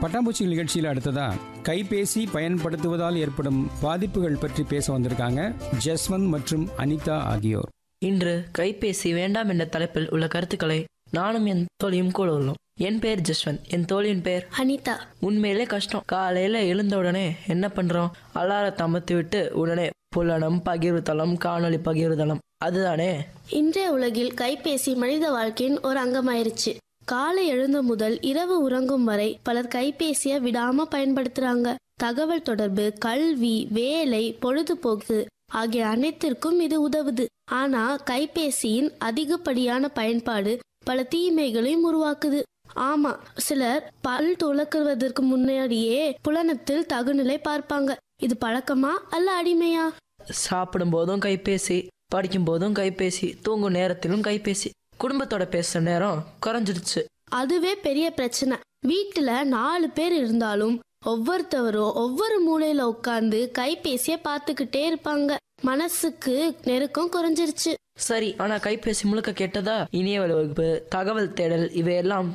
பட்டாம்பூச்சி நிகழ்ச்சியில் அடுத்ததா கைபேசி பயன்படுத்துவதால் ஏற்படும் பாதிப்புகள் பற்றி பேச வந்திருக்காங்க ஜஸ்வந்த் மற்றும் அனிதா ஆகியோர் இன்று கைபேசி வேண்டாம் என்ற தலைப்பில் உள்ள கருத்துக்களை நானும் என் தோழியும் கூட உள்ளோம் என் பேர் ஜஸ்வந்த் என் தோழியின் பேர் அனிதா உண்மையிலே கஷ்டம் காலையில எழுந்த உடனே என்ன பண்றோம் அலாரத்தை அமர்த்தி விட்டு உடனே புலனம் பகிர்வு தளம் காணொளி பகிர்வு தளம் அதுதானே இன்றைய உலகில் கைபேசி மனித வாழ்க்கையின் ஒரு அங்கமாயிருச்சு காலை எழுந்த முதல் இரவு உறங்கும் வரை பலர் கைபேசியை விடாம பயன்படுத்துறாங்க தகவல் தொடர்பு கல்வி வேலை பொழுதுபோக்கு ஆகிய அனைத்திற்கும் இது உதவுது ஆனா கைபேசியின் அதிகப்படியான பயன்பாடு பல தீமைகளையும் உருவாக்குது ஆமா சிலர் பல் துலக்குவதற்கு முன்னாடியே புலனத்தில் தகுநிலை பார்ப்பாங்க இது பழக்கமா அல்ல அடிமையா சாப்பிடும் போதும் கைபேசி படிக்கும் போதும் கைபேசி தூங்கும் நேரத்திலும் கைபேசி குடும்பத்தோட பேசுற நேரம் குறைஞ்சிடுச்சு அதுவே பெரிய பிரச்சனை வீட்டுல நாலு பேர் இருந்தாலும் ஒவ்வொருத்தவரும் ஒவ்வொரு மூலையில உட்கார்ந்து கைபேசிய பார்த்துக்கிட்டே இருப்பாங்க மனசுக்கு நெருக்கம் குறைஞ்சிருச்சு சரி ஆனா கைபேசி முழுக்க கெட்டதா இணைய வகுப்பு தகவல் தேடல் இவையெல்லாம்